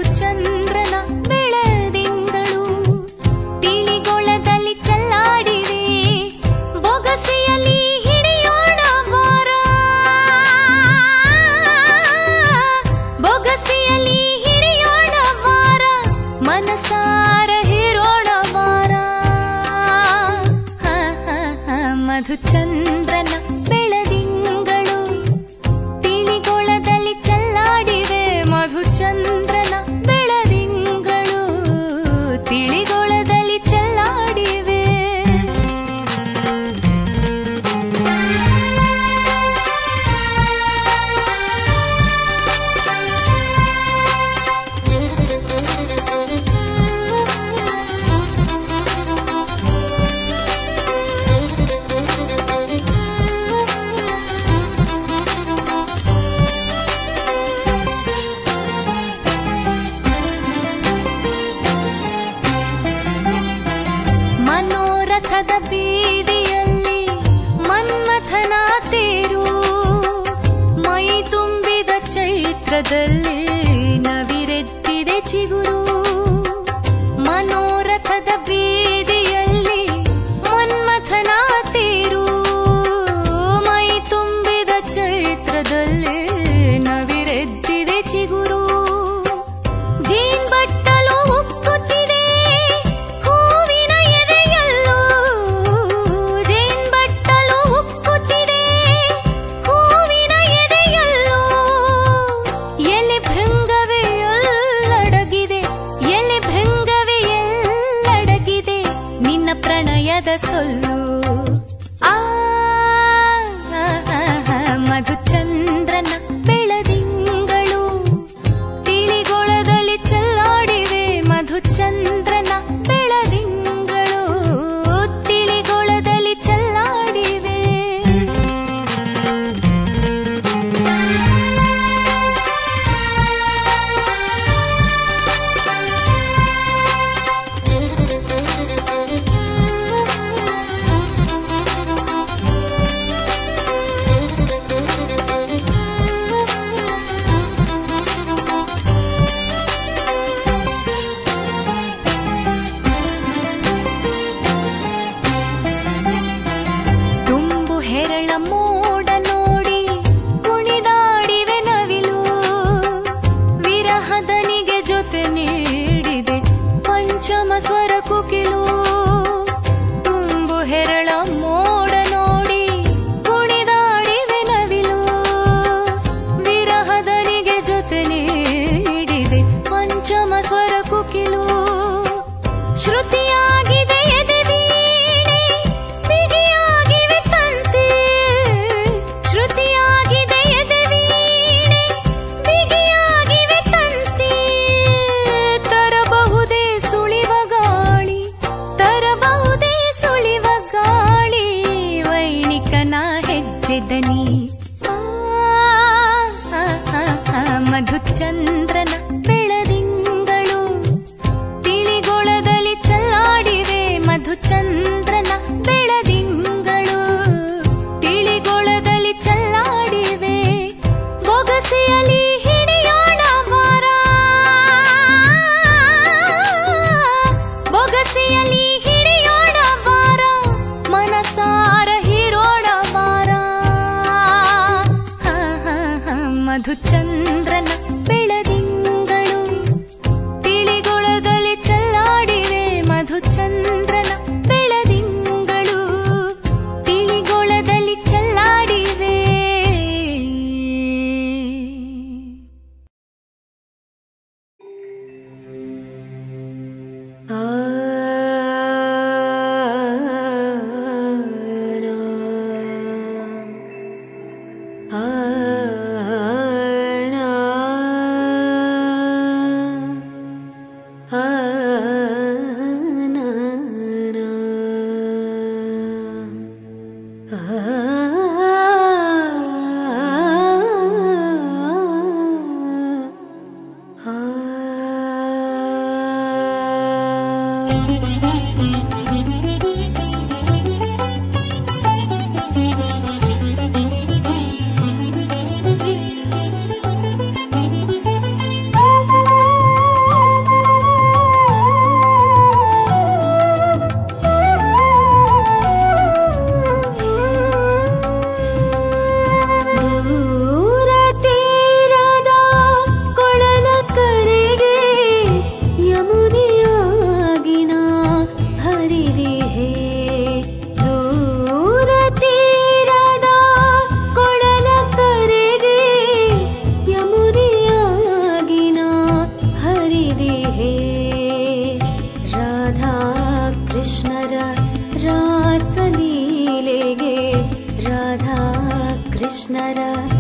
ಮಧುಚಂದ್ರನ ಬೆಳದಿಂಗಳು ತಿಳಿಗೊಳದಲ್ಲಿ ಚೆಲ್ಲಾಡಿವೆ ಬೊಗಸೆಯಲ್ಲಿ ಹಿಡಿಯೋಣ ವಾರ ಬೊಗಸೆಯಲ್ಲಿ ಹಿಡಿಯೋಣ ವಾರ ಮನಸಾರ ಹಿರೋಣ ವಾರ ಹ, ಹ, ಹ, ಮಧುಚಂದ್ರನ ಬೆಳದಿಂಗಳು ತಿಳಿಗೊಳದಲ್ಲಿ ಚೆಲ್ಲಾಡಿವೆ ಮಧುಚಂದ್ರನ ಬೆಳದಿಂಗಳು ತಿಳಿಗೊಳದಲ್ಲಿ ಚೆಲ್ಲಾಡಿವೆ ಮನೋರಥದ ಬೀದಿಯಲ್ಲಿ ಮನ್ಮಥನ ತೇರು ಮೈ ತುಂಬಿದ ಚೈತ್ರದಲ್ಲಿ ನವಿರೆದ್ದಿದೆ ಚಿಗುರು ಮನೋರಥದ ಬೀದಿಯಲ್ಲಿ ಮನ್ಮಥನ ತೇರು ಮೈ ತುಂಬಿದ ಚೈತ್ರದಲ್ಲಿ ನವಿರೆದ್ದಿದೆ ಚಿಗುರು ಜೀನ್ ಬಟ್ಟಲು ಉಕ್ಕುತ್ತಿದೆ ಹೂವಿನ ಎದೆಯಲ್ಲೂ ಜೇನ್ ಬಟ್ಟಲು ಉಕ್ಕುತ್ತಿದೆ ಹೂವಿನ ಎದೆಯಲ್ಲೂ ಎಲೆ ಭೃಂಗವೇ ಎಲ್ಲಡಗಿದೆ ಎಲೆ ಭೃಂಗವೇ ಎಲ್ಲಡಗಿದೆ ನಿನ್ನ ಪ್ರಣಯದ ಸೊಲ್ಲು ಆ ಮಧುಚಂದ್ರನ ಬೆಳದಿಂಗಳು ತಿಳಿಗೊಳದಲ್ಲಿ ಚೆಲ್ಲಾಡಿವೆ ಮಧುಚಂದ್ರನ ಬೆಳದಿಂಗಳು ತಿಳಿಗೊಳದಲ್ಲಿ ಚೆಲ್ಲಾಡಿವೆ ತುಂಬು ಹೆರಳ ಮೋಡ ನೋಡಿ ಕುಣಿದಾಡಿವೆ ನವಿಲು ವಿರಹದನಿಗೆ ಜೊತೆ ನೀಡಿದೆ ಪಂಚಮ ಸ್ವರ ಕುಕಿಲು ತುಂಬು ಹೆರಳ ಮೋಡ ನೋಡಿ ಕುಣಿದಾಡಿವೆ ನವಿಲು ವಿರಹದನಿಗೆ ಜೊತೆ ನೀಡಿದೆ ಪಂಚಮ ಸ್ವರ ಕುಕಿಲು ಶ್ರುತಿಯಾಗಿದೆ ಎದೆ ವೀಣೆ ಬಿಗಿಯಾಗಿವೆ ತಂತಿ ಶ್ರುತಿಯಾಗಿದೆ ಎದೆ ವೀಣೆ ಬಿಗಿಯಾಗಿವೆ ತಂತಿ ತರಬಹುದೇ ಸುಳಿವ ಗಾಳಿ ತರಬಹುದೇ ಸುಳಿವ ಗಾಳಿ ವೈಣಿಕನ ಹೆಜ್ಜೆ ದನಿ ಆ, ಆ, ಆ, ಆ, ಮಧುಚಂದ್ರನ ಬೆಳದಿಂಗಳು ತಿಳಿಗೊಳದಲ್ಲಿ ಚೆಲ್ಲಾಡಿವೆ ಮಧುಚಂದ್ರನ ಬೆಳದಿಂಗಳು ತಿಳಿಗೊಳದಲ್ಲಿ ಚೆಲ್ಲಾಡಿವೆ ಬೊಗಸೆಯಲ್ಲಿ ಹಿಡಿಯೋಣ ವಾರ ಬೊಗಸೆಯಲ್ಲಿ ಹಿಡಿಯೋಣ ವಾರ ಮನಸಾರ ಹಿರೋಣ ವಾರ ಹ, ಹ, ಹ, ಮಧುಚಂದ್ರನ ಬೆಳದಿಂಗಳು ತಿಳಿಗೊಳದಲ್ಲಿ ಚೆಲ್ಲಾಡಿವೆ ಮಧುಚಂದ್ರನ ಬೆಳದಿಂಗಳು ತಿಳಿಗೊಳದಲ್ಲಿ ಚೆಲ್ಲಾಡಿವೆ ಕೃಷ್ಣರ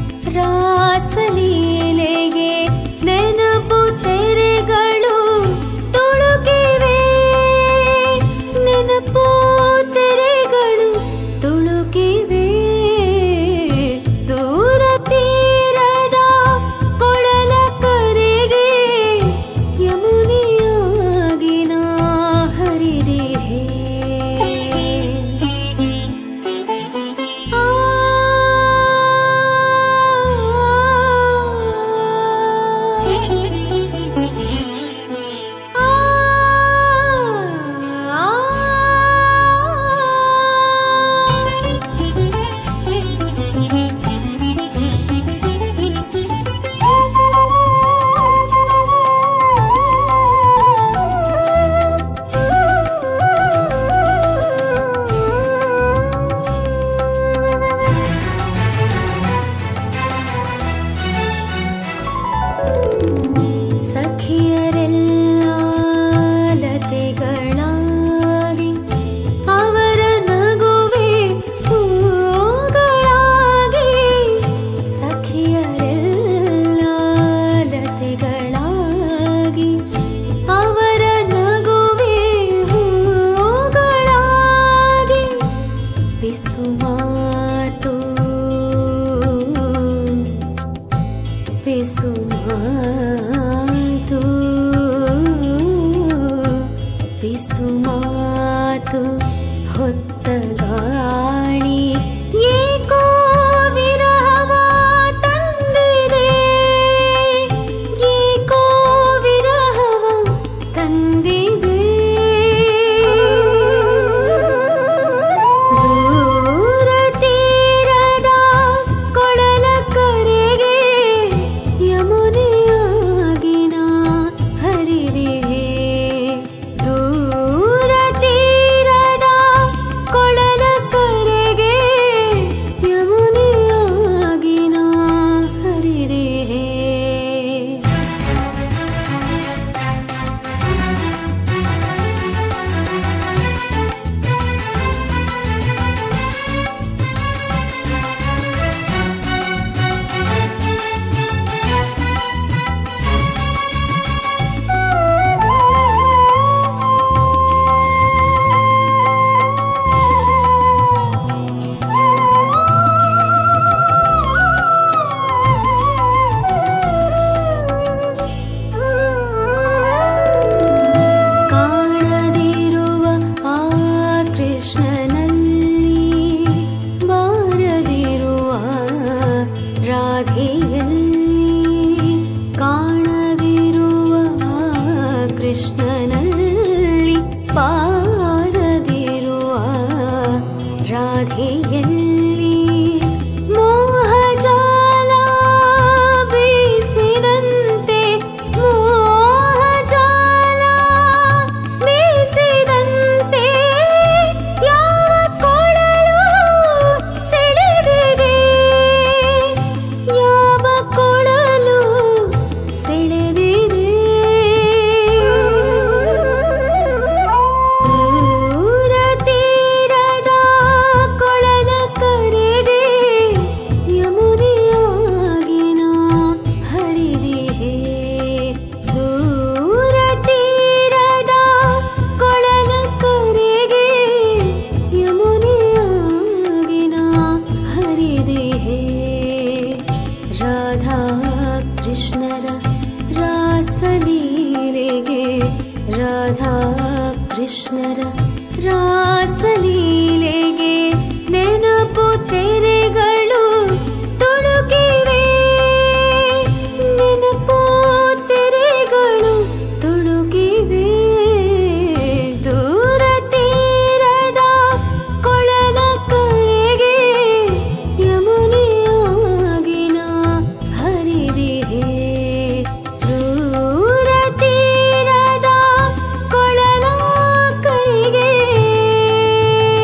ರಾಸಲೀಲೆಗೆ ನೆನಪು ತೆರೆಗಳು ತುಳುಕಿವೆ ನೆನಪು ತೆರೆಗಳು ತುಳುಕಿವೆ ದೂರ ತೀರದ ಕೊಳಲ ಕರೆಗೆ ಯಮುನೆಯಾಗಿ ನಾ ಹರಿದೆ ಆ ಸಖಿಯರೆಲ್ಲ ಲತೆಗಳಾಗಿ ಅವರ ನಗುವೆ ಹೂಗಳಾಗಿ ಸಖಿಯರೆಲ್ಲ ಲತೆಗಳಾಗಿ ಅವರ ನಗುವೆ ಹೂಗಳಾಗಿ ಬಿಸು ಮಾತು ಬಿಸು ಮಾತು ಬಿಸು ಮಾತು ಹೊತ್ತ ಗಾಳಿ ಏಕೋ ವಿರಹವ ತಂದಿದೆ ಏಕೋ ವಿರಹವ ತಂದಿದೆ ದೂರ ತೀರದ ಕೊಳಲ ಕರೆಗೆ ಯಮುನೆಯಾಗಿ ನಾ ಹರಿದೆ ದೂರ ತೀರದ ಕೊಳಲ ಕರೆಗೆ ಯಮುನೆಯಾಗಿ ನಾ ಹರಿದೆ ಕಾಣದಿರುವ ಆ ಕೃಷ್ಣನಲ್ಲಿ ಬಾರದಿರುವ ರಾಧೆಯಲ್ಲಿ ಕಾಣದಿರುವ ಆ ಕೃಷ್ಣನಲ್ಲಿ ಬಾರದಿರುವ ರಾಧೆಯಲ್ಲಿ ಮೋಹಜಾಲ ಬೀಸಿದಂತೆ ಮೋಹಜಾಲ ಬೀಸಿದಂತೆ ಯಾವ ಕೊಳಲು ಸೆಳೆದಿದೆ ಯಾವ ಕೊಳಲು ಸೆಳೆದಿದೆ ದೂರ ತೀರದ ಕೊಳಲ ಕರೆಗೆ ಯಮುನೆಯಾಗಿ ನಾ ಹರಿದೆ ದೂರ ತೀರದ ಕೊಳಲ ಕರೆಗೆ ಯಮುನೆಯಾಗಿ ನಾ ಹರಿದೆ ರಾಧಾ ಕೃಷ್ಣರ ರಾಸಲೀಲೆಗೆ ರಾಧಾ ಕೃಷ್ಣರ ರಾಸಲೀಲೆಗೆ ನೆನಪು ತೆರೆಗಳು ತುಳುಕಿವೆ ನೆನಪು ತೆರೆಗಳು ತುಳುಕಿವೆ ದೂರ ತೀರದ ಕೊಳಲ ಕರೆಗೆ ಯಮುನೆಯಾಗಿ ನಾ ಹರಿದೆ ದೂರ ತೀರದ ಕೊಳಲ ಕರೆಗೆ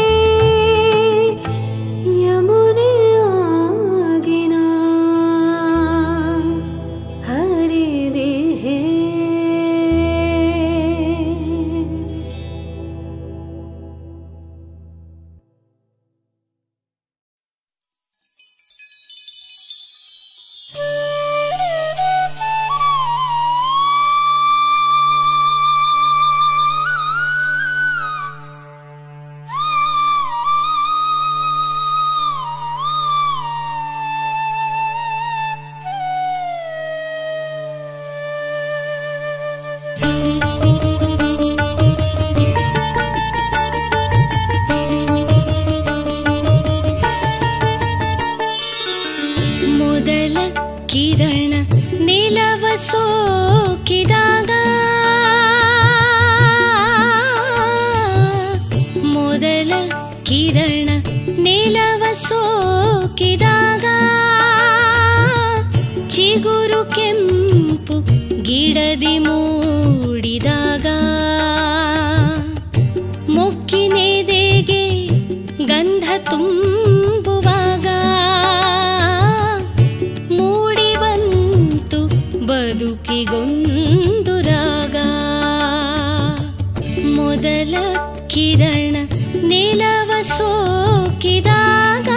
ಮೊದಲ ಕಿರಣ ನಿಲವ ಸೋಕಿದಾಗ ಮೊದಲ ಕಿರಣ ನಿಲವ ಸೋಕಿದಾಗ ಚಿಗುರು ಕೆಂಪು ಗಿಡದಿ ಮೂಡಿದಾಗ ಮೊಕ್ಕಿನೆದೆಗೆ ಗಂಧ ತುಂಬುವಾಗ ಮೂಡಿ ಬಂತು ಬದುಕಿಗೊಂದು ರಾಗ ಮೊದಲ ಕಿರಣ ನಿಲವ ಸೋಕಿದಾಗ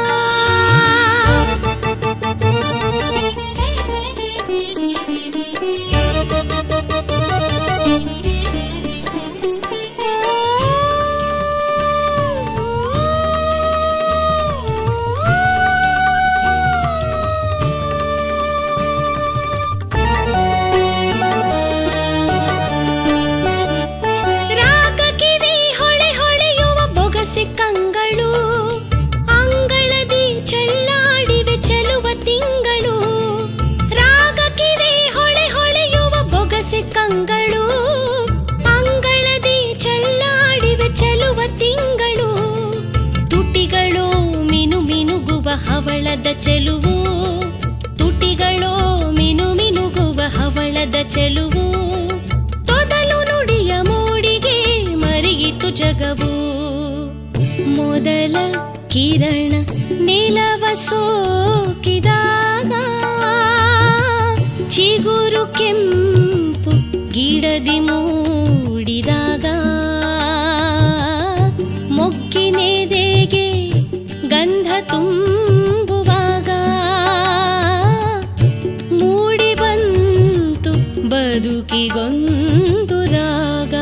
ರಾಗ ಕಿವಿ ಹೊಳೆ ಹೊಳೆಯುವ ಬೊಗಸೆ ಕಂಗಳು ಅಂಗಳದಿ ಚೆಲ್ಲಾಡಿವೆ ಚೆಲುವ ತಿಂಗಳು ರಾಗ ಕಿವಿ ಹೊಳೆ ಹೊಳೆಯುವ ಬೊಗಸೆ ಕಂಗಳು ಅಂಗಳದಿ ಚೆಲ್ಲಾಡಿವೆ ಚೆಲುವ ತಿಂಗಳು ತುಟಿಗಳು ಮಿನು ಮಿನುಗುವ ಹವಳದ ಚೆಲುವು ತುಟಿಗಳು ಮಿನು ಮಿನುಗುವ ಹವಳದ ಚೆಲುವು ತೊದಲು ನುಡಿಯ ಮೂಡಿಗೆ ಮರಿಯಿತು ಜಗವು ಮೊದಲ ಕಿರಣ ನಿಲವ ಸೋಕಿದಾಗ ಚಿಗುರು ಕೆಂಪು ಗಿಡದಿ ಮೂಡಿದಾಗ ಮೊಕ್ಕಿನೆದೆಗೆ ಗಂಧ ತುಂಬುವಾಗ ಮೂಡಿ ಬಂತು ಬದುಕಿಗೊಂದು ರಾಗ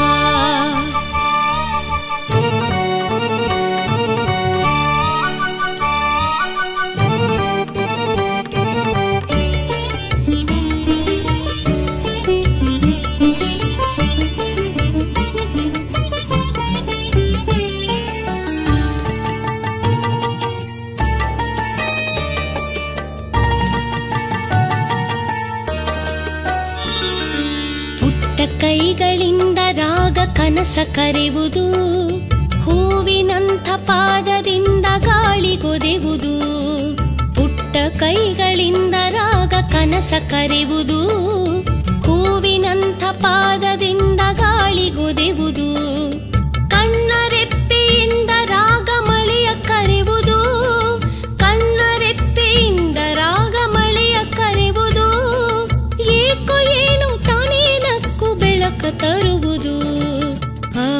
ಪುಟ್ಟ ಕೈಗಳಿಂದ ರಾಗ ಕನಸ ಕರೆವುದು ಹೂವಿನಂಥ ಪಾದದಿಂದ ಗಾಳಿಗೊದೆವುದು ಪುಟ್ಟ ಕೈಗಳಿಂದ ರಾಗ ಕನಸ ಕರೆವುದು ಹೂವಿನಂಥ ಪಾದದಿಂದ ಗಾಳಿಗೊದೆವುದು ಕಣ್ಣರೆಪ್ಪೆಯಿಂದ ರಾಗ ಮಳೆಯ ಕರೆವುದು ಕಣ್ಣರೆಪ್ಪೆಯಿಂದ ರಾಗ ಮಳೆಯ ಕರೆವುದು ಏಕೋ ಏನು ತಾನೇ ನಕ್ಕು ಬೆಳಕ ತರುವುದು ಆ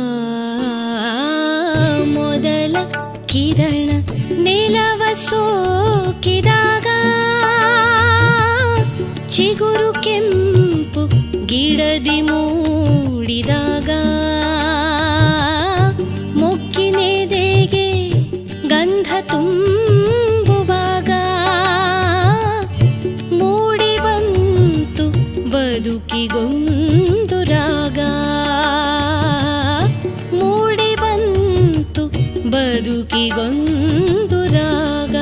ಮೊದಲ ಕಿರಣ ನಿಲವ ಸೋಕಿದಾಗ ಚಿಗುರು ಕೆಂಪು ಗಿಡದಿ ಮೂಡಿದಾಗ ಮೊಕ್ಕಿನೆದೆಗೆ ಗಂಧ ತುಂಬುವಾಗ ಮೂಡಿ ಬಂತು ಬದುಕಿಗೊಂದು ರಾಗ ಮೂಡಿ ಬಂತು ಬದುಕಿಗೊಂದು ರಾಗ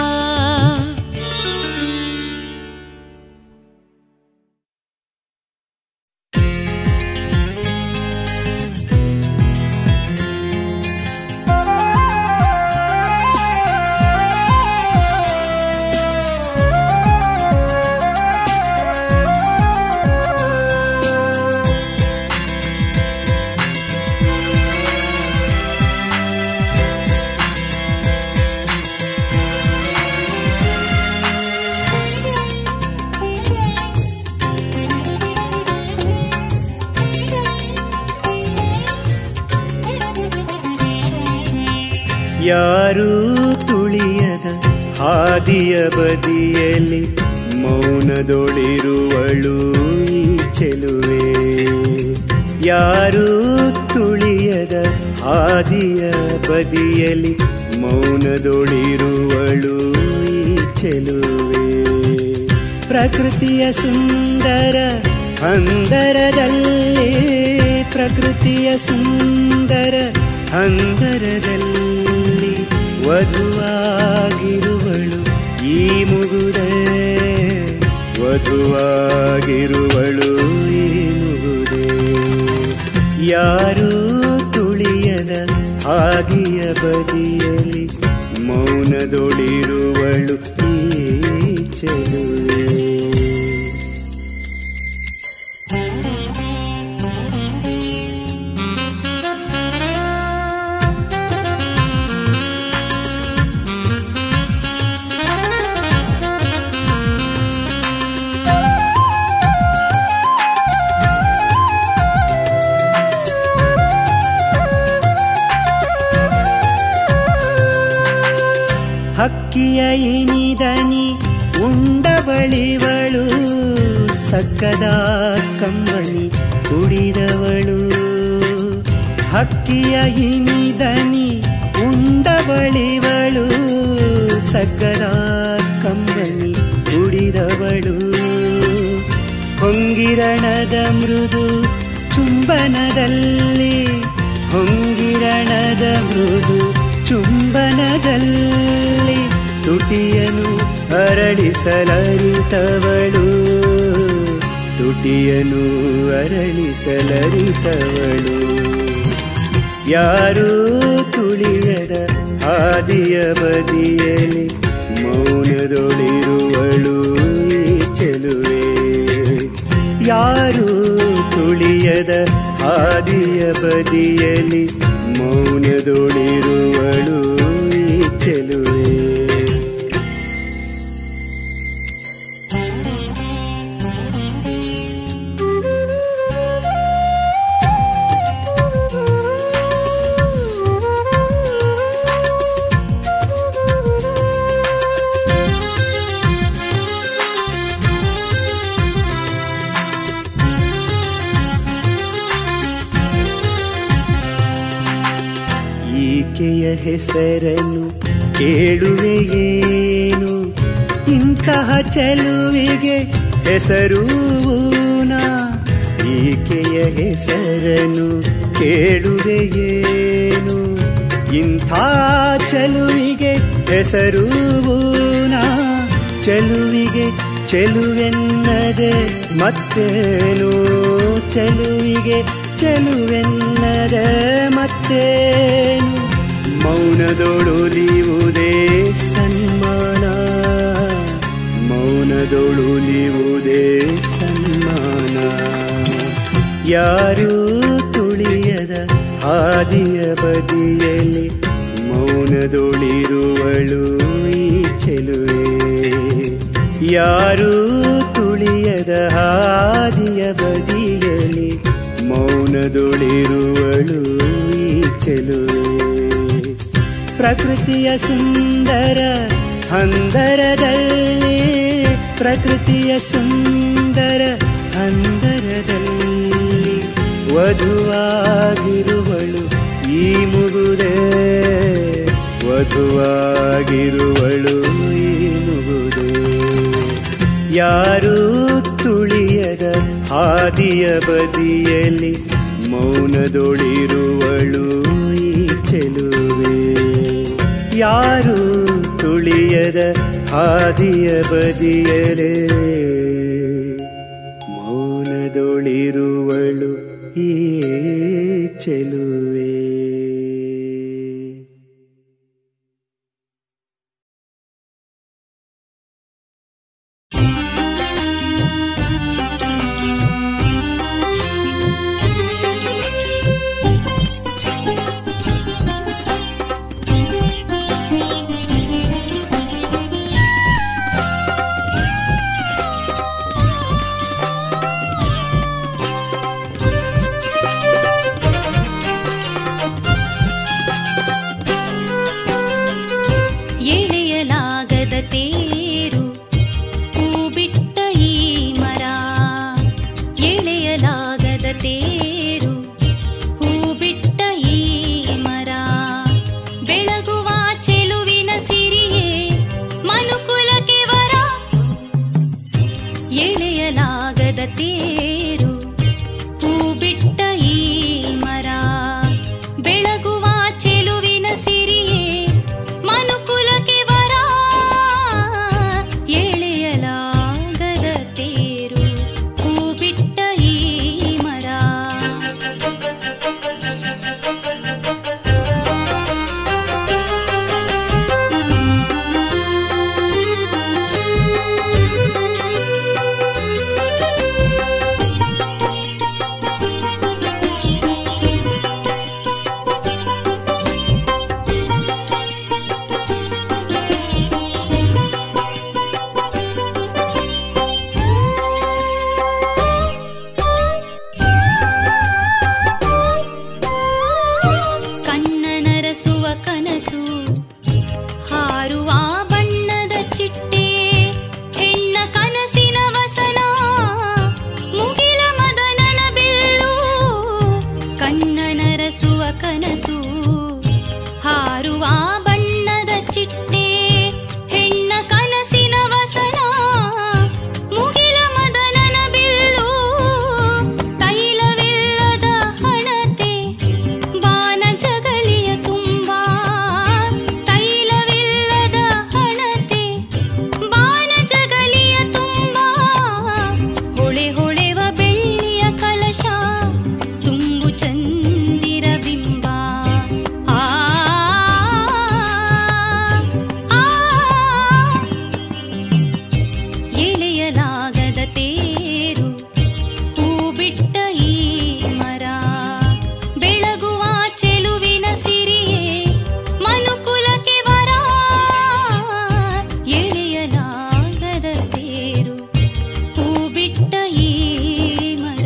ಯಾರೂ ತುಳಿಯದ ಹಾದಿಯ ಬದಿಯಲ್ಲಿ ಮೌನದೊಳಿರುವಳು ಈ ಚೆಲುವೆ ಯಾರೂ ತುಳಿಯದ ಹಾದಿಯ ಬದಿಯಲ್ಲಿ ಮೌನದೊಳಿರುವಳು ಈ ಚೆಲುವೆ ಪ್ರಕೃತಿಯ ಸುಂದರ ಹಂದರದಲ್ಲಿ ಪ್ರಕೃತಿಯ ಸುಂದರ ಹಂದರದಲ್ಲಿ ವಧುವಾಗಿರುವಳು ಈ ಮುಗುದೆ ವಧುವಾಗಿರುವಳು ಈ ಮುಗುದೆ ಯಾರೂ ತುಳಿಯದ ಆಗಿಯ ಬದಿಯಲಿ ಮೌನದೊಳಿರುವಳು ಈ ಚೆಲುವೆ ಹಕ್ಕಿಯ ಇನಿದನಿ ಉಂಡವಳಿವಳು ಸಕ್ಕದ ಕಂಬಳಿ ಕುಡಿದವಳು ಹಕ್ಕಿಯ ಇನಿದನಿ ಉಂಡವಳಿವಳು ಸಕ್ಕದ ಕಂಬಳಿ ಕುಡಿದವಳು ಹೊಂಗಿರಣದ ಮೃದು ಚುಂಬನದಲ್ಲಿ ಹೊಂಗಿರಣದ ಮೃದು ಚುಂಬನದಲ್ಲಿ ತುಟಿಯನು ಅರಳಿಸಲರಿತವಳು ತುಟಿಯನು ಅರಳಿಸಲರಿತವಳು ಯಾರೂ ತುಳಿಯದ ಹಾದಿಯ ಬದಿಯಲಿ ಮೌನದೊಳಿರುವಳು ಈ ಚೆಲುವೆ ಯಾರೂ ತುಳಿಯದ ಹಾದಿಯ ಬದಿಯಲಿ ಮೌನದೊಳಿರುವಳು ಈ ಚೆಲುವೆ ಈಕೆಯ ಹೆಸರನ್ನು ಕೇಳುವೆಯೇನು ಇಂತಹ ಚೆಲುವಿಗೆ ಹೆಸರೂನಾ ಈಕೆಯ ಹೆಸರನ್ನು ಕೇಳುವೆಯೇನು ಇಂಥ ಚೆಲುವಿಗೆ ಹೆಸರೂನಾ ಚೆಲುವಿಗೆ ಚೆಲುವೆನ್ನದೆ ಮತ್ತೇನು ಚೆಲುವಿಗೆ ಚೆಲುವೆನ್ನದೆ ಮತ್ತೇನು ಮೌನದೊಳುಲಿವುದೇ ಸನ್ಮಾನ ಮೌನದೊಳುಲಿವುದೇ ಸನ್ಮಾನ ಯಾರೂ ತುಳಿಯದ ಹಾದಿಯ ಬದಿಯಲ್ಲಿ ಮೌನದೊಳಿರುವಳು ಈ ಚೆಲುವೆ ಯಾರೂ ತುಳಿಯದ ಹಾದಿಯ ಬದಿಯಲ್ಲಿ ಮೌನದೊಳಿರುವಳು ಈ ಚೆಲುವೆ ಪ್ರಕೃತಿಯ ಸುಂದರ ಹಂದರದಲ್ಲಿ ಪ್ರಕೃತಿಯ ಸುಂದರ ಹಂದರದಲ್ಲಿ ವಧುವಾಗಿರುವಳು ಈ ಮುಗುದೆ ವಧುವಾಗಿರುವಳು ಈ ಮುಗುದೆ ಯಾರೂ ತುಳಿಯದ ಹಾದಿಯ ಬದಿಯಲ್ಲಿ ಮೌನದೊಳಿರುವಳು ಈ ಚೆಲುವೆ ಯಾರೂ ತುಳಿಯದ ಹಾದಿಯ ಬದಿಯಲೇ ಮೌನದೊಳಿರುವಳು ಈ ಚೆಲುವೆ ಎಳೆಯಲಾಗದ ತೇರು ಹೂ ಬಿಟ್ಟ ಈ ಮರ ಎಳೆಯಲಾಗದ ತೇರು ಹೂ ಬಿಟ್ಟ ಈ ಮರ ಬೆಳಗುವ ಚೆಲುವಿನ ಸಿರಿಯೇ ಮನುಕುಲಕ್ಕೆ ವರ ಎಳೆಯಲಾಗದ ತೇರು ಬಿಟ್ಟ ಈ ಮರ ಬೆಳಗುವ ಚೆಲುವಿನ ಸಿರಿಯೇ ಮನುಕುಲಕ್ಕೆ ವರ ಎಳೆಯಲಾಗದ ತೇರು ಹೂ ಬಿಟ್ಟ ಈ ಮರ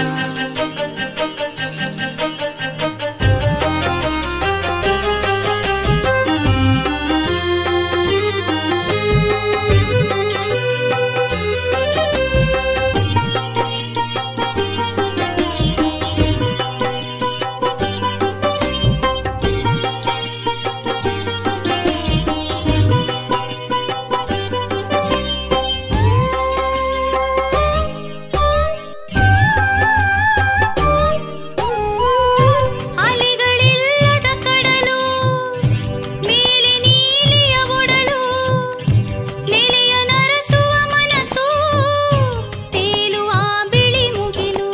ಅಲೆಗಳಿಲ್ಲದ ಕಡಲು ಮೇಲೆ ನೀಲಿಯ ಒಡಲು ನೆಲೆಯ ನರಸುವ ಮನಸ್ಸು ತೇಲುವ ಬಿಳಿ ಮುಗಿಲು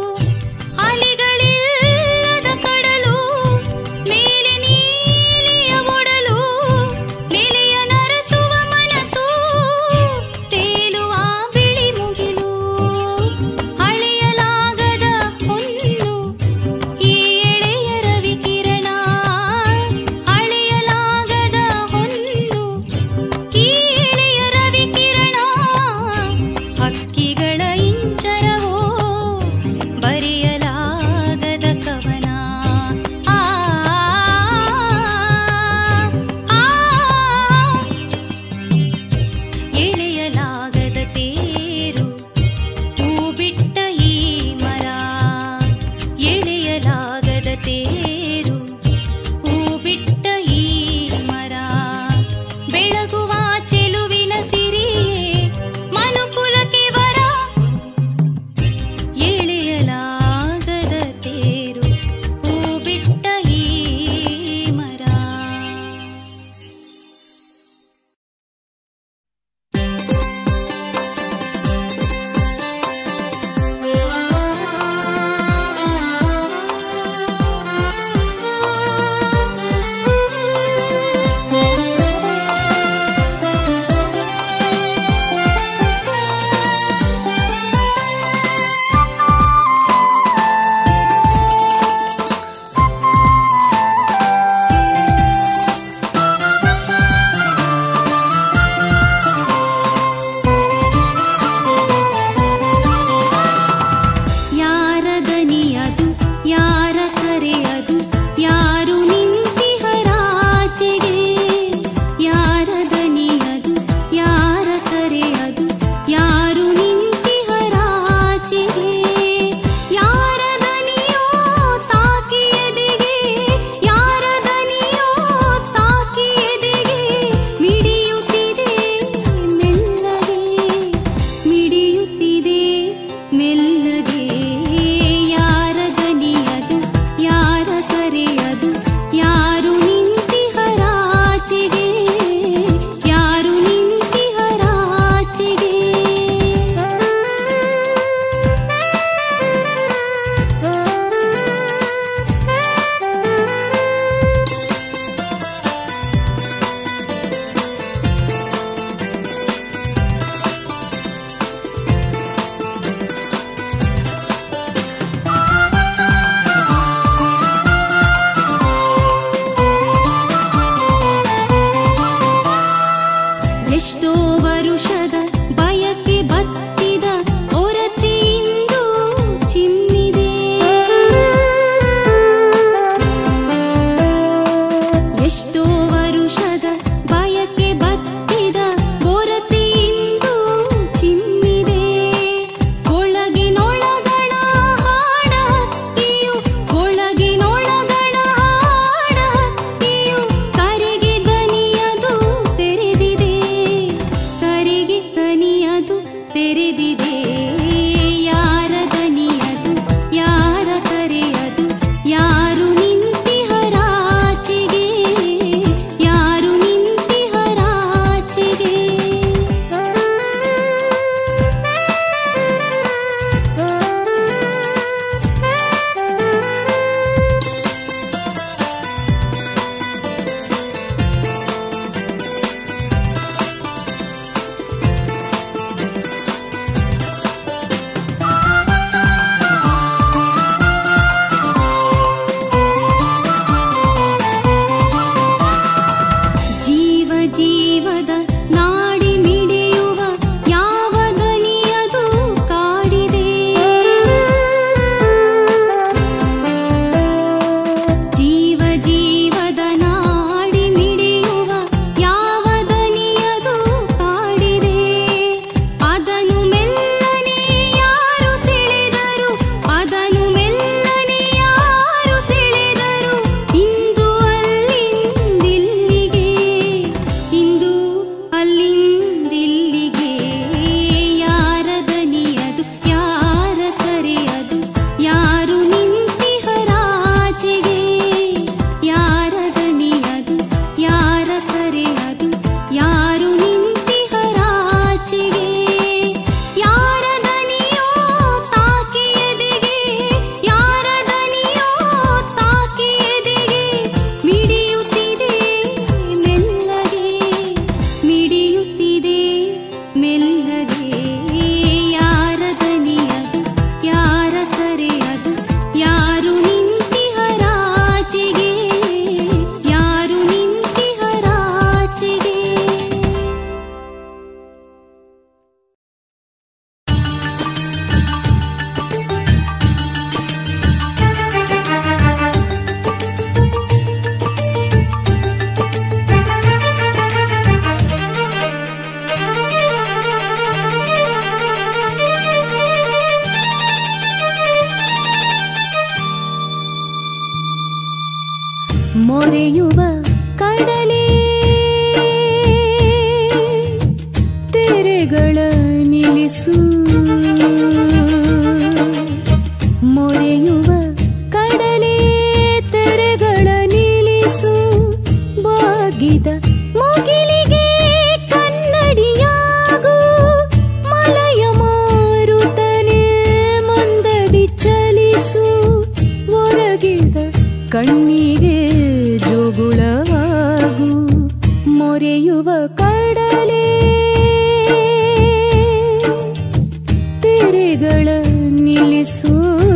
ಅಲೆಗಳಿಲ್ಲದ ಕಡಲು ಮೇಲೆ ನೀಲಿಯ ಒಡಲು ನೆಲೆಯ ನರಸುವ ಮನಸ್ಸು ತೇಲುವ ಬಿಳಿ ಮುಗಿಲು ಅಳೆಯಲಾಗದ ಹೊನ್ನು ಈ ಎಳೆಯ ರವಿಕಿರಣ ಅಳೆಯಲಾಗದ ಹೊನ್ನು ಈ ಎಳೆಯ ರವಿಕಿರಣ ಹಕ್ಕಿಗಳ ಇಂಚರವೋ ಬರೆಯಲಾಗದ ಕವನ ಆ ಆ ಎಳೆಯಲಾಗದ ತೇರು ಹೂ ಬಿಟ್ಟ ಈ ಮರ ಎಳೆಯಲಾಗದ ತೇರು ಹೂ ಬಿಟ್ಟ ಈ ಮರ ಬೆಳಗುವ ಚೆಲುವಿನ ಸಿರಿಯೇ ಮನುಕುಲಕ್ಕೆ ವರ ಎಳೆಯಲಾಗದ ಮೊರೆಯುವ ಕಡಲೇ ತೆರೆಗಳ ನಿಲ್ಲಿಸು ಮೊರೆಯುವ ಕಡಲೇ ತೆರೆಗಳ ನಿಲ್ಲಿಸು ಬಾಗಿದ ಮುಗಿಲಿಗೆ ಕನ್ನಡಿಯಾಗು ಮಲಯ ಮಾರುತನೆ ಮಂದದಿ ಚಲಿಸು ಒರಗಿದ ಕಣ್ಣಿಗೆ ಜೋಗುಳವಾಗು ಮೊರೆಯುವ ಕಡಲೇ ತೆರೆಗಳ ನಿಲ್ಲಿಸು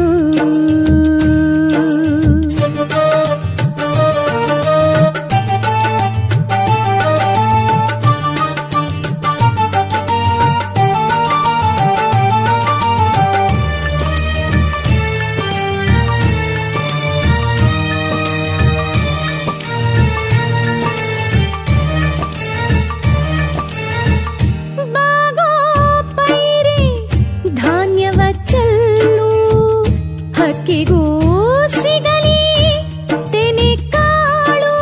ಬಾಗೋ ಪೈರಿ ಧಾನ್ಯವ ಚೆಲ್ಲು ಹಕ್ಕಿಗೂ ಸಿಗಲಿ ತೆನೆ ಕಾಳು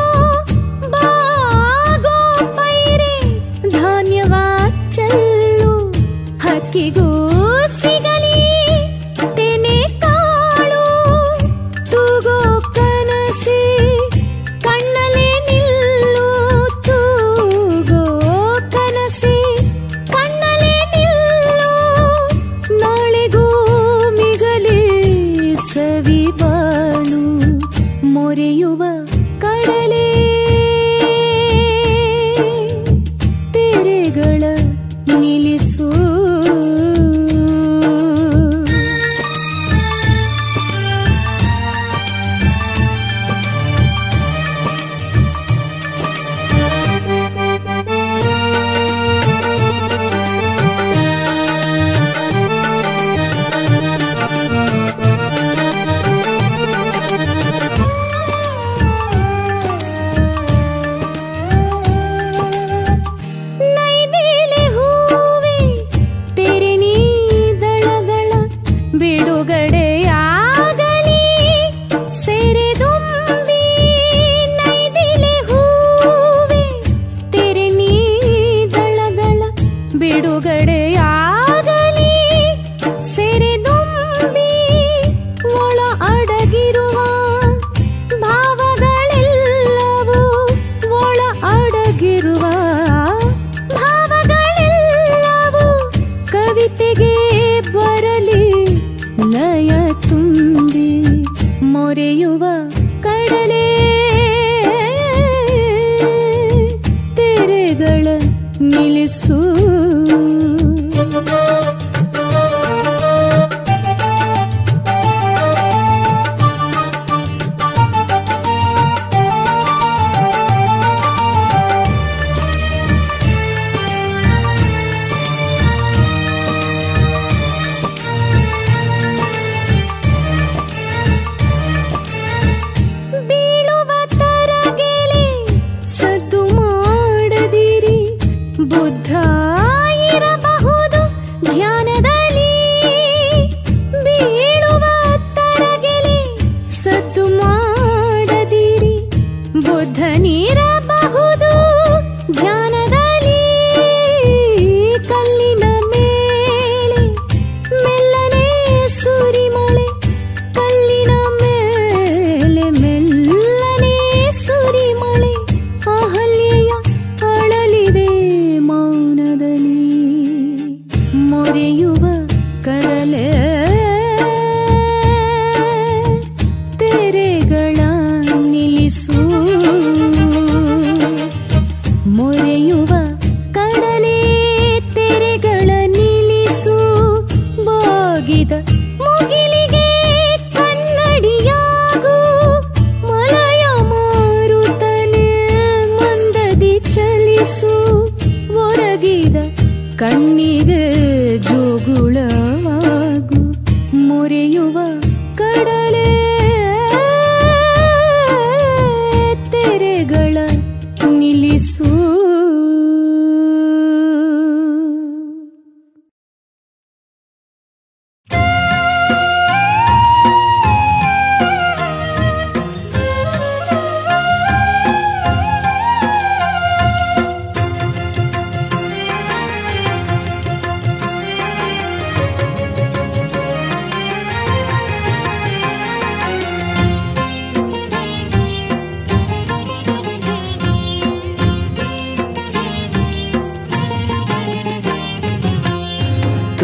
ಬಾಗೋ ಪೈರಿ ಧಾನ್ಯವ ಚೆಲ್ಲು ಹಕ್ಕಿಗೂ ಸಿಗಲಿ ತೆನೆ ಕಾಳು ತೂಗೋ ಕನಸೆ ಕಣ್ಣಲೆ ನಿಲ್ಲು ತೂಗೋ ಕನಸೆ ಕಣ್ಣಲೆ ನಿಲ್ಲು ನಾಳೆಗೂ ಮಿಗಲೇ ಸವಿ ಬಾ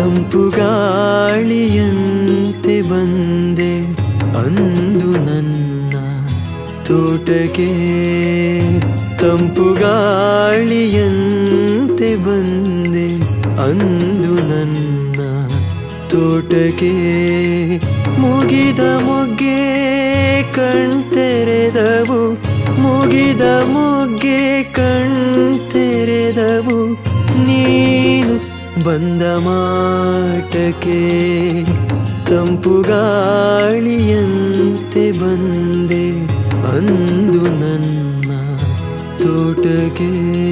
ತಂಪು ಗಾಳಿಯಂತೆ ಬಂದೆ ಅಂದು ನನ್ನ ತೋಟಕ್ಕೆ ತಂಪು ಗಾಳಿಯಂತೆ ಬಂದೆ ಅಂದು ನನ್ನ ತೋಟಕ್ಕೆ ಮುಗಿದ ಮೊಗ್ಗೆ ಕಣ್ತೆರೆದವು ಮುಗಿದ ಮೊಗ್ಗೆ ಕಣ್ತೆರೆದವು ನೀನು ಬಂದ ಮಾಟಕ್ಕೆ ತಂಪು ಗಾಳಿಯಂತೆ ಬಂದೆ ಅಂದು ನನ್ನ ತೋಟಕ್ಕೆ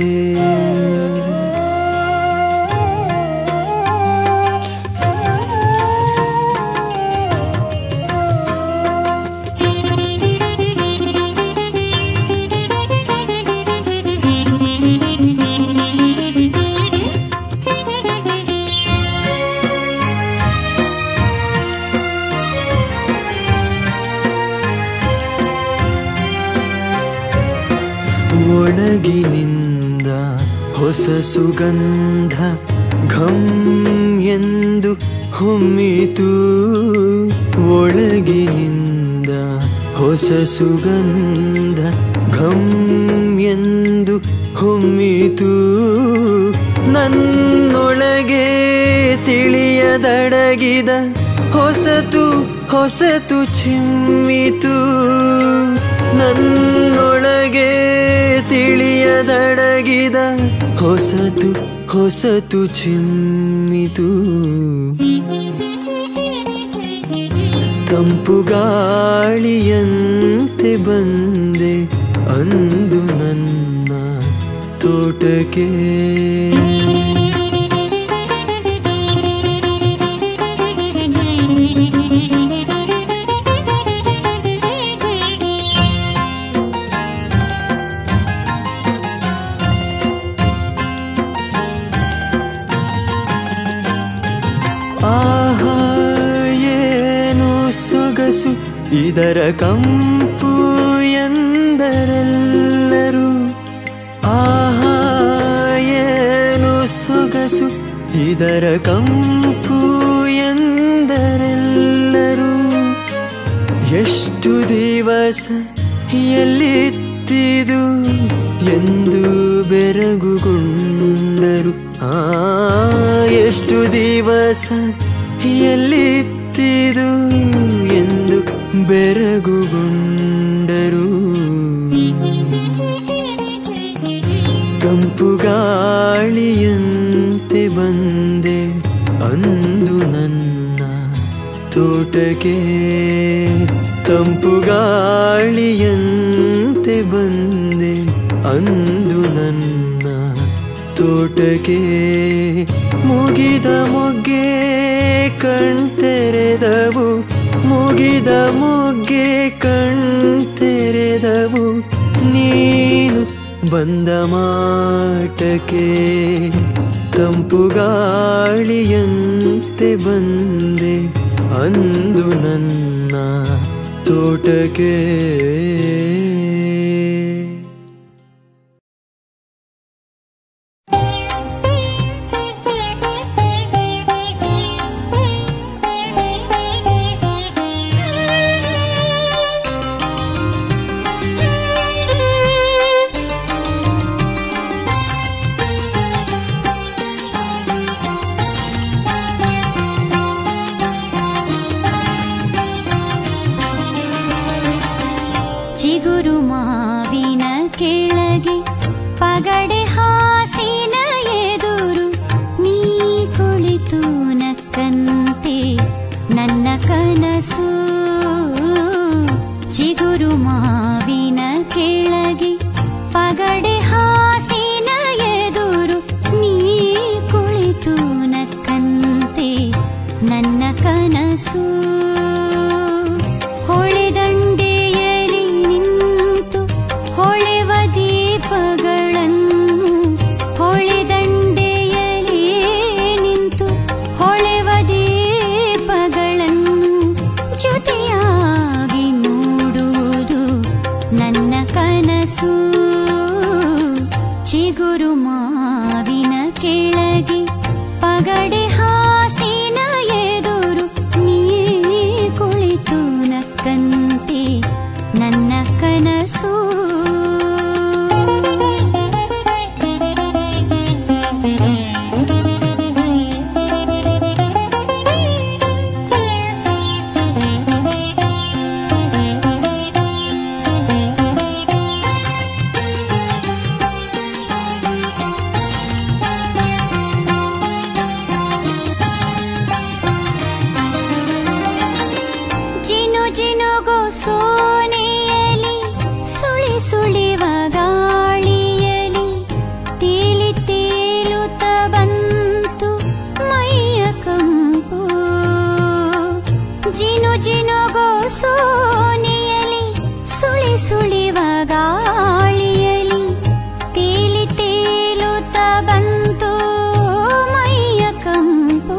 ಒಳಗಿನಿಂದ ಹೊಸ ಸುಗಂಧ ಘಂ ಎಂದು ಹೊಮ್ಮಿತು ಒಳಗಿನಿಂದ ಹೊಸ ಸುಗಂಧ ಘಂ ಎಂದು ಹೊಮ್ಮಿತು ನನ್ನೊಳಗೆ ತಿಳಿಯದಡಗಿದ ಹೊಸತು ಹೊಸತು ಚಿಮ್ಮಿತು ನನ್ನೊಳಗೆ ತಿಳಿಯದಡಗಿದ ಹೊಸತು ಹೊಸತು ಚಿಮ್ಮಿತು ತಂಪು ಗಾಳಿಯಂತೆ ಬಂದೆ ಅಂದು ನನ್ನ ತೋಟಕ್ಕೆ ಆಹಾ ಏನು ಸೊಗಸು ಇದರ ಕಂಪು ಎಂದರೆಲ್ಲರೂ ಆಹಾ ಏನು ಸೊಗಸು ಇದರ ಕಂಪು ಎಂದರೆಲ್ಲರೂ ಎಷ್ಟು ದಿವಸ ಎಲ್ಲಿತ್ತಿದು ಎಂದು ಬೆರಗುಗೊಂಡರು ಆ ಎಷ್ಟು ದಿವಸ ಎಲ್ಲಿತ್ತಿದು ಎಂದು ಬೆರಗುಗೊಂಡರು ತಂಪು ಗಾಳಿಯಂತೆ ಬಂದೆ ಅಂದು ನನ್ನ ತೋಟಕ್ಕೆ ತಂಪು ಗಾಳಿಯಂತೆ ಬಂದೆ ಅಂದು ನನ್ನ ತೋಟಕ್ಕೆ ಮುಗಿದ ಮೊಗ್ಗೆ ಕಣ್ತೆರೆದವು ಮುಗಿದ ಮೊಗ್ಗೆ ಕಣ್ತೆರೆದವು ನೀನು ಬಂದ ಮಾಟಕ್ಕೆ ತಂಪು ಗಾಳಿಯಂತೆ ಬಂದೆ ಅಂದು ನನ್ನ ತೋಟಕ್ಕೆ ಚಿಗುರು ಮಾವಿನ ಕೆಳಗೆ ಪಗಡೆ ಹಾಸಿನ ಎದುರು ನೀ ಕುಳಿತು ನಕ್ಕಂತೆ ನನ್ನ ಕನಸು ಚಿಗುರು ಮಾವಿನ ಕೆಳಗೆ ಪಗಡೆ ಹಾಸಿನ ಎದುರು ನೀ ಕುಳಿತು ನಕ್ಕಂತೆ ನನ್ನ ಕನಸು ಹೊಳೆದಂಡೆಯಲಿ ನಿಂತು ಹೊಳೆವ ದೀಪಗಳನ್ನು ಸೋನೆಯಲಿ ಸುಳಿ ಸುಳಿವ ಗಾಳಿಯಲಿ ತೇಲಿ ತೇಲುತ್ತ ಬಂತು ಮೈಯ ಕಂಪು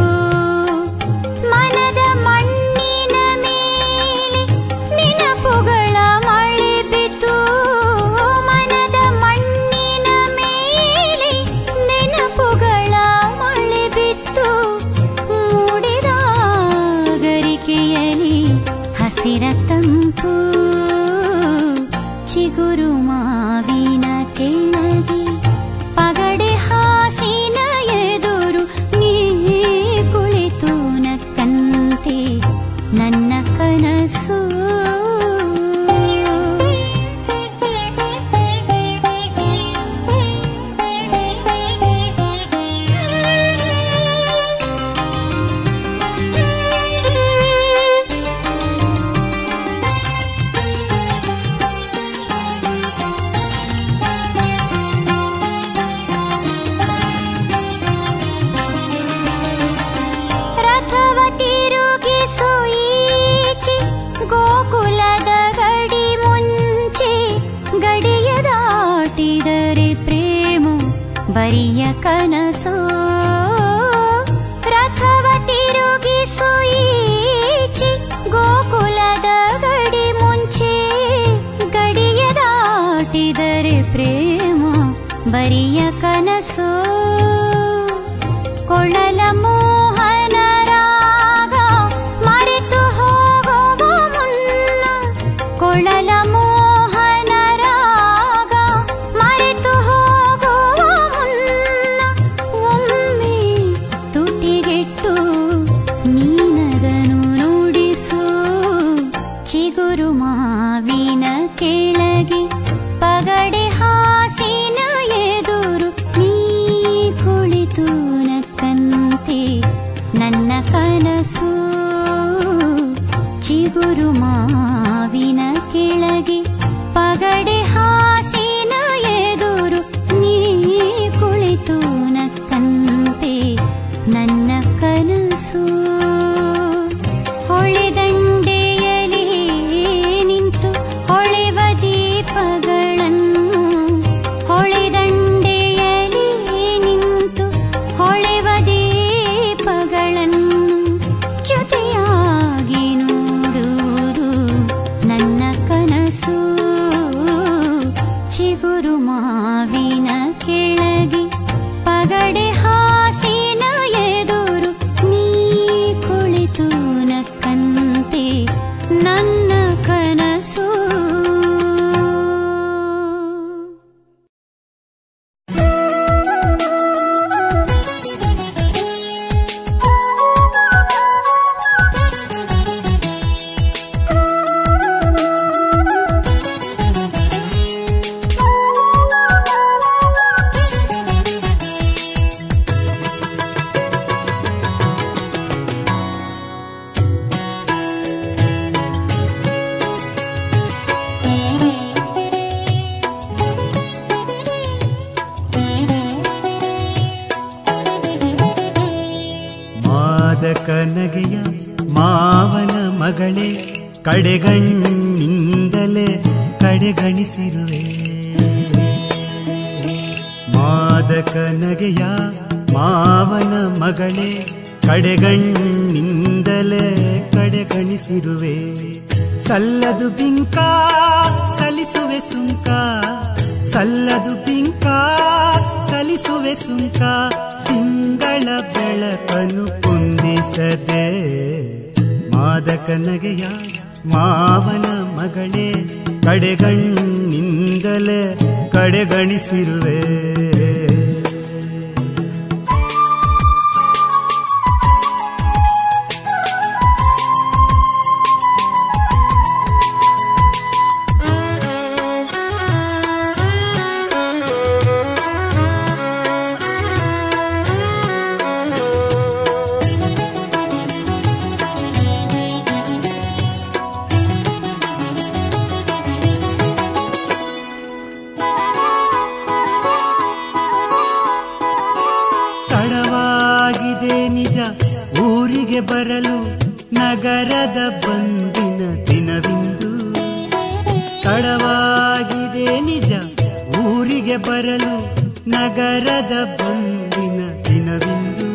ಮನದ ಮಣ್ಣಿನ ಮೇಲೆ ನೆನಪುಗಳ ಮಳೆ ಬಿತ್ತು ಮನದ ಮಣ್ಣಿನ ಮೇಲೆ ನೆನಪುಗಳ ಮಳೆ ಬಿತ್ತು ಮೂಡಿದ ಗರಿಕೆಯಲಿ ಹಸಿರ ತಂಪು ಚಿಗುರು ಮಾವಿನ ಕೆಳಗೆ ಪಗಡೆ ಹಾಸಿನ ಎದುರು ನೀ ಕುಳಿತು ನಕ್ಕಂತೆ ನನ್ನ ಕನಸು ರಥವ ತಿರುಗಿಸು ಈಚೆ ಗೋಕುಲದ ಗಡಿ ಮುಂಚೆ ಗಡಿಯ ದಾಟಿದರೆ ಪ್ರೇಮ ಬರಿಯ ಕನಸು ರಥವ ತಿರುಗಿಸು ಈಚೆ ಗೋಕುಲದ ಗಡಿ ಮುಂಚೆ ಗಡಿಯ ದಾಟಿದರೆ ಪ್ರೇಮ ಬರಿಯ ಕನಸು ಕೊಳಲ ಮೋಹನ ರಾಗ ಮರೆತು ಹೋಗುವ ಮುನ್ನ ಕೊಳಲ ಮೋಹನ ರಾಗ ಮರೆತು ಹೋಗುವ ಮುನ್ನ ಒಮ್ಮೆ ತುಟಿಗೆಟ್ಟು ನೀನದನು ನುಡಿಸು ಚಿಗುರು ಮಾವಿನ ಕೆಳಗೆ ಪಗಡೆ ಹಾಸಿನ ಎದುರು ನೀ ಕುಳಿತು ನಕ್ಕಂತೆ ನನ್ನ ಕನಸು ಚಿಗುರು ಮಾವಿನ ಕೆಳಗೆ ಪಗಡೆ ಹಾಸಿನ ಎದುರು ನೀ ಕುಳಿತು ನಕ್ಕಂತೆ ನನ್ನ ಕನಸು ಹೊಳೆದಂಡೆಯಲಿ ನಿಂತು ಹೊಳೆವ ದೀಪಗಳನ್ನು ಹೊಳೆದಂಡೆಯಲಿ ನಿಂತು ಹೊಳೆವ ದೀಪಗಳನ್ನು ಜೊತೆಯಾಗಿ ನೋಡುವುದು ನನ್ನ ಕನಸು ಚಿಗುರು ಮಾವಿನ ಕೆಳಗೆ ಪಗಡೆ ಹಾಸಿನ ಎದುರು ನೀ ಕುಳಿತು ನಕ್ಕಂತೆ ನನ್ನ ಕನಸು ಮಾದಕ ನಗೆಯ ಮಾವನ ಮಗಳೇ ಕಡೆಗಣ್ಣಿಂದಲೇ ಕಡೆಗಣಿಸಿರುವೆ ಮಾದಕ ನಗೆಯ ಮಾವನ ಮಗಳೇ ಕಡೆಗಣ್ಣಿಂದಲೇ ಕಡೆಗಣಿಸಿರುವೆ ಸಲ್ಲದು ಬಿಂಕ ಸಲಿಸುವೆ ಸುಂಕ ಸಲ್ಲದು ಬಿಂಕ ಸಲಿಸುವೆ ಸುಂಕ ತಿಂಗಳ ಬೆಳಕನ್ನು ಕುಂದಿಸದೆ ಮಾದಕ ನಗೆಯ ಮಾವನ ಮಗಳೇ ಕಡೆಗಣ್ಣಿಂದಲೇ ಕಡೆಗಣಿಸಿರುವೆ ಮನೆಗೆ ಬರಲು ನಗರದ ಬಂದಿನ ದಿನವಿಂದು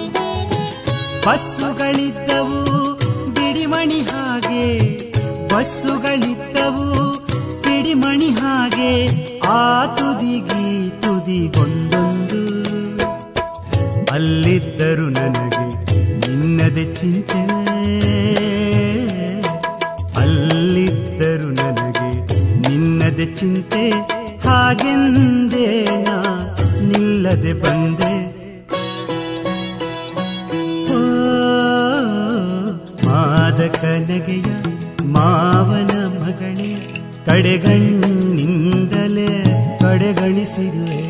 ಬಸ್ಸುಗಳಿದ್ದವು ಬಿಡಿಮಣಿ ಹಾಗೆ ಬಸ್ಸುಗಳಿದ್ದವು ಬಿಡಿಮಣಿ ಹಾಗೆ ಆ ತುದಿಗಿ ತುದಿಗೊಂದೊಂದು ಅಲ್ಲಿದ್ದರು ನನಗೆ ನಿನ್ನದೆ ಚಿಂತೆ ಅಲ್ಲಿದ್ದರು ನನಗೆ ನಿನ್ನದೆ ಚಿಂತೆ ಹಾಗೆಂದೇ ನಾ ನಿಲ್ಲದೆ ಬಂದೆ ಓ, ಮಾದಕ ನಗೆಯ ಮಾವನ ಮಗಳೇ ಕಡೆಗಣ್ಣಿಂದಲೇ ಕಡೆಗಣಿಸಿರುವೆ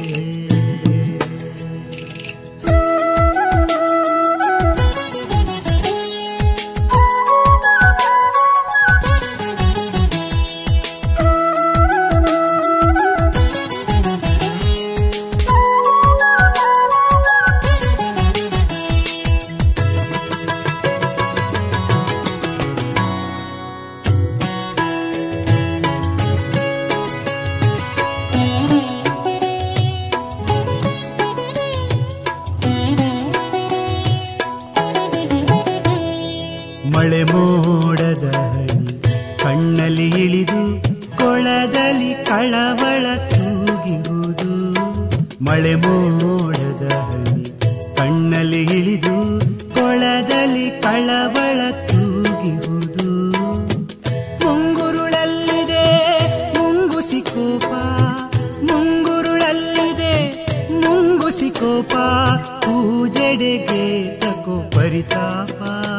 ಮಳೆ ಮೋಡದ ಹನಿ ಕಣ್ಣಲ್ಲಿ ಇಳಿದು ಕೊಳದಲ್ಲಿ ಕಳವಳ ತೂಗಿರುವುದು ಮಳೆ ಮೋಡದ ಹನಿ ಕಣ್ಣಲ್ಲಿ ಇಳಿದು ಕೊಳದಲ್ಲಿ ಕಳವಳ ತೂಗಿರುವುದು ಮುಂಗುರುಳಲ್ಲಿದೆ ಮುಂಗುಸಿ ಕೋಪ ಮುಂಗುರುಳಲ್ಲಿದೆ ಮುಂಗುಸಿ ಕೋಪ ಪೂಜೆಡೆಗೆ ತಕೋ ಪರಿತಾಪ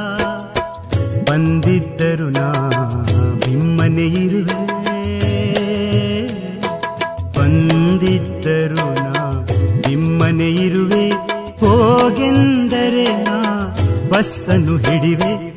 ಬಂದಿದ್ದರು ನಾ ಬಿಮ್ಮನೆ ಇರುವೆ ಬಂದಿದ್ದರು ನಾ ಬಿಮ್ಮನೆ ಇರುವೆ ಹೋಗೆಂದರೆ ನಾ ಬಸ್ಸನ್ನು ಹಿಡಿವೆ